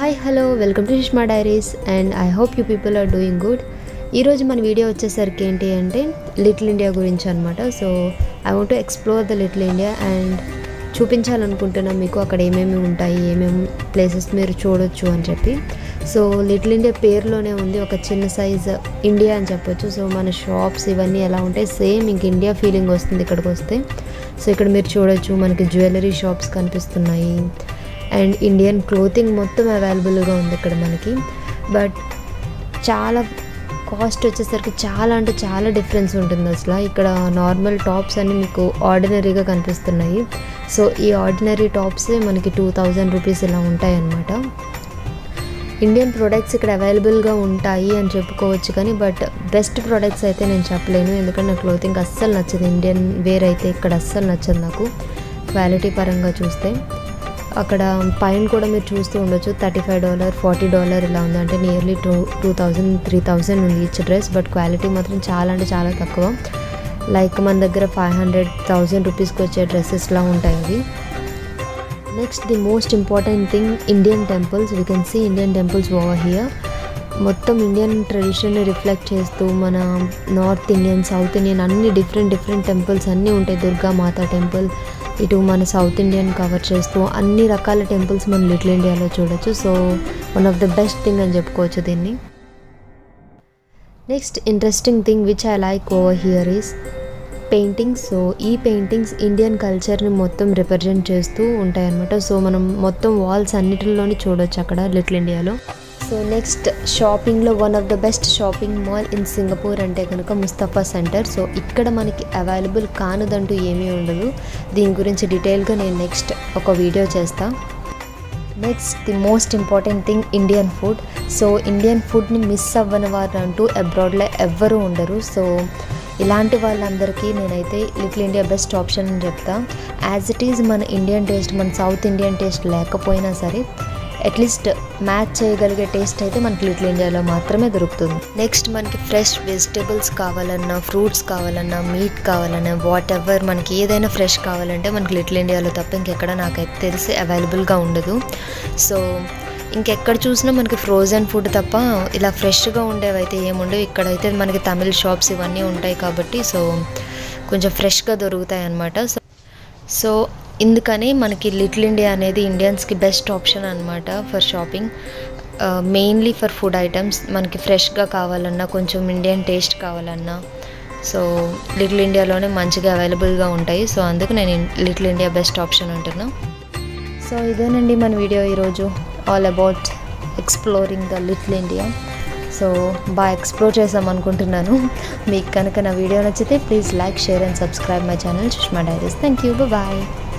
hi hello welcome to Sushma diaries and I hope you people are doing good ఈరోజు మన video వచ్చేసరికి ఏంటి అంటే లిటిల్ ఇండియా గురించి అనమాట so I want to explore the little India and చూపించాలనుకుంటున్నాం మీకు అక్కడ ఏమేమి ఉంటాయి ఏమేమి ప్లేసెస్ మీరు చూడొచ్చు అని చెప్పి సో లిటిల్ ఇండియా పేరులోనే ఉంది ఒక చిన్న సైజ్ ఇండియా అని చెప్పొచ్చు సో మన షాప్స్ ఇవన్నీ ఎలా ఉంటాయి సేమ్ ఇంక ఇండియా ఫీలింగ్ వస్తుంది ఇక్కడికి వస్తే సో ఇక్కడ మీరు చూడొచ్చు మనకి జ్యువెలరీ షాప్స్ కనిపిస్తున్నాయి అండ్ ఇండియన్ క్లోతింగ్ మొత్తం అవైలబుల్గా ఉంది ఇక్కడ మనకి బట్ చాలా కాస్ట్ వచ్చేసరికి చాలా అంటే చాలా డిఫరెన్స్ ఉంటుంది అసలు ఇక్కడ నార్మల్ టాప్స్ అన్ని మీకు ఆర్డినరీగా కనిపిస్తున్నాయి సో ఈ ఆర్డినరీ టాప్సే మనకి టూ థౌజండ్ రూపీస్ ఇలా ఉంటాయి అన్నమాట ఇండియన్ ప్రొడక్ట్స్ ఇక్కడ అవైలబుల్గా ఉంటాయి అని చెప్పుకోవచ్చు కానీ బట్ బెస్ట్ ప్రొడక్ట్స్ అయితే నేను చెప్పలేను ఎందుకంటే నా క్లోతింగ్ అస్సలు నచ్చదు ఇండియన్ వేర్ అయితే ఇక్కడ అస్సలు నచ్చదు నాకు క్వాలిటీ పరంగా చూస్తే అక్కడ పైన కూడా మీరు చూస్తూ ఉండొచ్చు thirty five dollar forty dollar ఇలా ఉంది అంటే nearly two two thousand three thousand ఉంది ఇచ్చే డ్రెస్ బట్ క్వాలిటీ మాత్రం చాలా అంటే చాలా తక్కువ లైక్ మన దగ్గర ఫైవ్ హండ్రెడ్ థౌజండ్ రూపీస్కి వచ్చే డ్రెస్సెస్లా ఉంటాయి అవి next the most important thing Indian temples we can see Indian temples over here మొత్తం ఇండియన్ ట్రెడిషన్ని రిఫ్లెక్ట్ చేస్తూ మన నార్త్ ఇండియన్ సౌత్ ఇండియన్ అన్ని డిఫరెంట్ డిఫరెంట్ టెంపుల్స్ అన్నీ ఉంటాయి దుర్గా మాతా టెంపుల్ ఇటు మన సౌత్ ఇండియన్ కవర్ చేస్తూ అన్ని రకాల టెంపుల్స్ మనం లిటిల్ ఇండియాలో చూడొచ్చు so one of the best thing అని చెప్పుకోవచ్చు దీన్ని next interesting thing which I like over here is paintings so ఈ పెయింటింగ్స్ ఇండియన్ కల్చర్ని మొత్తం రిప్రజెంట్ చేస్తూ ఉంటాయన్నమాట సో మనం మొత్తం వాల్స్ అన్నిటిలోని చూడొచ్చు అక్కడ లిటిల్ ఇండియాలో సో నెక్స్ట్ షాపింగ్లో one of the best shopping mall in Singapore అంటే కనుక ముస్తఫా సెంటర్ సో ఇక్కడ మనకి అవైలబుల్ కానిదంటూ ఏమీ ఉండదు దీని గురించి డీటెయిల్గా నేను నెక్స్ట్ ఒక వీడియో చేస్తాను next the most important thing Indian food so Indian ఫుడ్ని మిస్ అవ్వని వారు అంటూ అబ్రాడ్లో ఎవ్వరూ ఉండరు సో ఇలాంటి వాళ్ళందరికీ నేనైతే లిటిల్ ఇండియా బెస్ట్ ఆప్షన్ అని చెప్తా యాజ్ ఇట్ ఈజ్ మన ఇండియన్ టేస్ట్ మన సౌత్ ఇండియన్ టేస్ట్ లేకపోయినా సరే అట్లీస్ట్ మ్యాచ్ చేయగలిగే టేస్ట్ అయితే మనకి లిటిల్ ఇండియాలో మాత్రమే దొరుకుతుంది నెక్స్ట్ మనకి ఫ్రెష్ వెజిటేబుల్స్ కావాలన్నా ఫ్రూట్స్ కావాలన్నా మీట్ కావాలన్నా వాట్ ఎవర్ మనకి ఏదైనా ఫ్రెష్ కావాలంటే మనకి లిటిల్ ఇండియాలో తప్ప ఇంకెక్కడ నాకైతే తెలిసి అవైలబుల్గా ఉండదు సో ఇంకెక్కడ చూసినా మనకి ఫ్రోజన్ ఫుడ్ తప్ప ఇలా ఫ్రెష్గా ఉండేవైతే ఏముండవు ఇక్కడైతే మనకి తమిళ్ షాప్స్ ఇవన్నీ ఉంటాయి కాబట్టి సో కొంచెం ఫ్రెష్గా దొరుకుతాయి అన్నమాట సో సో ఇందుకని మనకి లిటిల్ ఇండియా అనేది ఇండియన్స్కి బెస్ట్ ఆప్షన్ అనమాట for shopping mainly for food items మనకి ఫ్రెష్గా కావాలన్నా కొంచెం ఇండియన్ టేస్ట్ కావాలన్నా సో లిటిల్ ఇండియాలోనే మంచిగా అవైలబుల్గా ఉంటాయి సో అందుకు నేను లిటిల్ ఇండియా బెస్ట్ ఆప్షన్ అంటున్నా సో ఇదేనండి మన వీడియో ఈరోజు all about exploring the little India so బాగా ఎక్స్ప్లోర్ చేసాం అనుకుంటున్నాను మీకు కనుక నా వీడియో నచ్చితే please like share and subscribe my channel Sushma diaries thank you bye